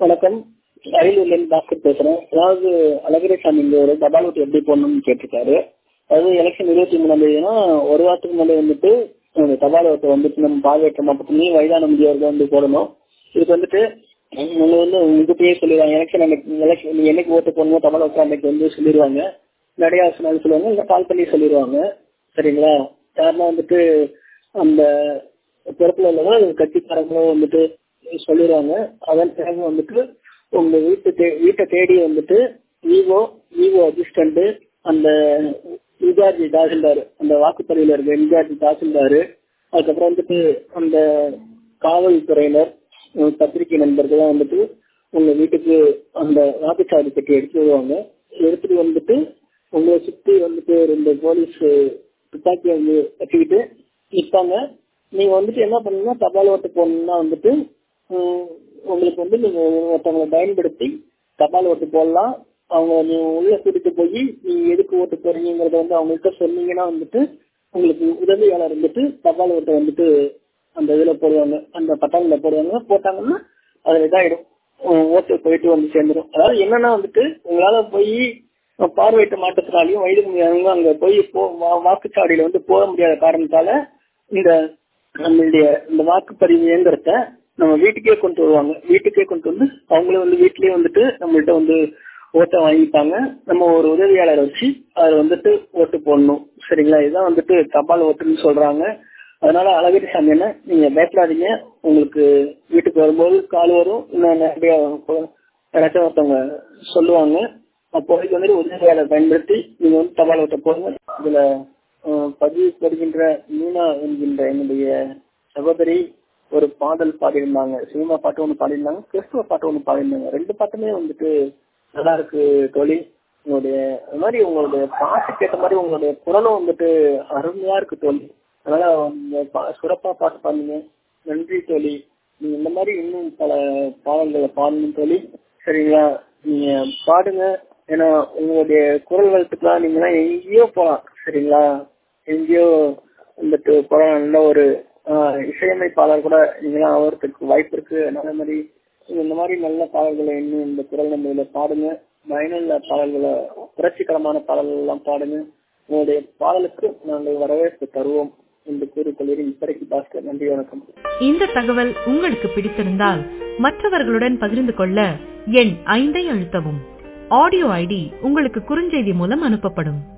வணக்கம் அரியலூர்லேருந்து பாஸ்கர் பேசுறேன் அதாவது அழகிரசாமி இங்க ஒரு தபால் ஓட்டு எப்படி போடணும்னு கேட்டிருக்காரு அதாவது எலெக்ஷன் இருபத்தி மூணாம் தேதினா ஒரு வாரத்துக்கு முன்னாடி வந்துட்டு அந்த தபால் ஓட்டை வந்துட்டு நம்ம பார்வையற்ற மாவட்டத்துலேயும் வயதான முதியோர்கள் வந்து போடணும் இதுக்கு வந்துட்டு அவங்க வந்து உங்ககிட்டயே சொல்லிடுவாங்க எலெக்ஷன் அன்னைக்கு எலெக்ஷன் நீ என்னைக்கு ஓட்டு போடணுமோ தபால் ஓட்டு அன்னைக்கு வந்து சொல்லிடுவாங்க நிறைய நாள் சொல்லுவாங்க இல்லை கால் பண்ணி சொல்லிடுவாங்க சரிங்களா யாருன்னா வந்துட்டு அந்த பிறப்புல உள்ளவங்க கட்சிக்காரங்களும் வந்துட்டு சொல்லிடுவாங்க அதன் பிறகு வந்துட்டு உங்க வீட்டு தே வீட்டை தேடி வந்துட்டு விவோ விவோ அசிஸ்டண்ட் அந்த இன்சார்ஜ் தாசில்தார் அந்த வாக்குப்பதிவில் இருக்க இன்சார்ஜ் தாசில்தார் அதுக்கப்புறம் வந்துட்டு அந்த காவல்துறையினர் பத்திரிகை நண்பர்கள் வந்துட்டு உங்க வீட்டுக்கு அந்த வாக்குச்சாவடி பெட்டி எடுத்து வருவாங்க எடுத்துட்டு வந்துட்டு உங்களை சுத்தி வந்துட்டு ரெண்டு போலீஸ் துப்பாக்கி வந்து வச்சுக்கிட்டு நிற்பாங்க நீங்க வந்துட்டு என்ன பண்ணீங்கன்னா தபால் ஓட்டு போடணும்னா வந்துட்டு உங்களுக்கு வந்து நீங்க ஒருத்தவங்களை பயன்படுத்தி தபால் ஓட்டு போடலாம் அவங்க நீங்க உள்ள கூட்டிட்டு போய் நீங்க எதுக்கு ஓட்டு போறீங்கிறத வந்து அவங்கள்ட்ட சொன்னீங்கன்னா வந்துட்டு உங்களுக்கு உதவியாளர் வந்துட்டு தபால் ஓட்டை வந்துட்டு அந்த இதுல போடுவாங்க அந்த பட்டாங்கல போடுவாங்க போட்டாங்கன்னா அதுல இதாயிடும் ஓட்டு போயிட்டு வந்து சேர்ந்துடும் அதாவது என்னன்னா வந்துட்டு உங்களால போய் பார்வையிட்ட மாற்றத்தினாலையும் வயது முடியாதவங்க அங்க போய் போ வாக்குச்சாவடியில வந்து போக முடியாத காரணத்தால இந்த நம்மளுடைய இந்த வாக்குப்பதிவு இயந்திரத்தை நம்ம வீட்டுக்கே கொண்டு வருவாங்க வீட்டுக்கே கொண்டு வந்து அவங்களே வந்து வீட்லயே வந்துட்டு நம்மள்ட்ட வந்து ஓட்டை வாங்கிப்பாங்க நம்ம ஒரு உதவியாளரை வச்சு அதை வந்துட்டு ஓட்டு போடணும் சரிங்களா இதுதான் வந்துட்டு தபால் ஓட்டுன்னு சொல்றாங்க அதனால அழகிரி சாமி என்ன நீங்க பயப்படாதீங்க உங்களுக்கு வீட்டுக்கு வரும்போது கால் வரும் இன்னும் நிறைய யாராச்சும் ஒருத்தவங்க சொல்லுவாங்க அப்போதைக்கு வந்துட்டு உதவியாளர் பயன்படுத்தி நீங்க வந்து தபால் ஓட்ட போடுங்க இதுல பதிவு வருகின்ற மீனா என்கின்ற என்னுடைய சகோதரி ஒரு பாடல் பாடியிருந்தாங்க சினிமா பாட்டு ஒன்று பாடியிருந்தாங்க கிறிஸ்துவ பாட்டு ஒன்று பாடியிருந்தாங்க ரெண்டு பாட்டுமே வந்துட்டு நல்லா இருக்கு தோழி உங்களுடைய அது மாதிரி உங்களுடைய பாட்டுக்கு ஏற்ற மாதிரி உங்களுடைய குரலும் வந்துட்டு அருமையா இருக்கு தோழி அதனால சிறப்பா பாட்டு பாடுங்க நன்றி தோழி நீங்க இந்த மாதிரி இன்னும் பல பாடல்களை பாடணும் தோழி சரிங்களா நீங்க பாடுங்க ஏன்னா உங்களுடைய குரல் வளத்துக்குலாம் நீங்களாம் எங்கேயோ போகலாம் சரிங்களா எங்கேயோ வந்துட்டு போகலாம் நல்ல ஒரு இசையமைப்பாளர் கூட நீங்களாம் ஆகிறதுக்கு வாய்ப்பு இருக்கு அதே மாதிரி இந்த மாதிரி நல்ல பாடல்களை இன்னும் இந்த குரல் நம்ம பாடுங்க பயனுள்ள பாடல்களை புரட்சிகரமான பாடல்கள் எல்லாம் பாடுங்க உங்களுடைய பாடலுக்கு நாங்கள் வரவேற்பு தருவோம் என்று கூறிக்கொள்கிறேன் இப்படிக்கு பாஸ்கர் நன்றி வணக்கம் இந்த தகவல் உங்களுக்கு பிடித்திருந்தால் மற்றவர்களுடன் பகிர்ந்து கொள்ள எண் ஐந்தை அழுத்தவும் ஆடியோ ஐடி உங்களுக்கு குறுஞ்செய்தி மூலம் அனுப்பப்படும்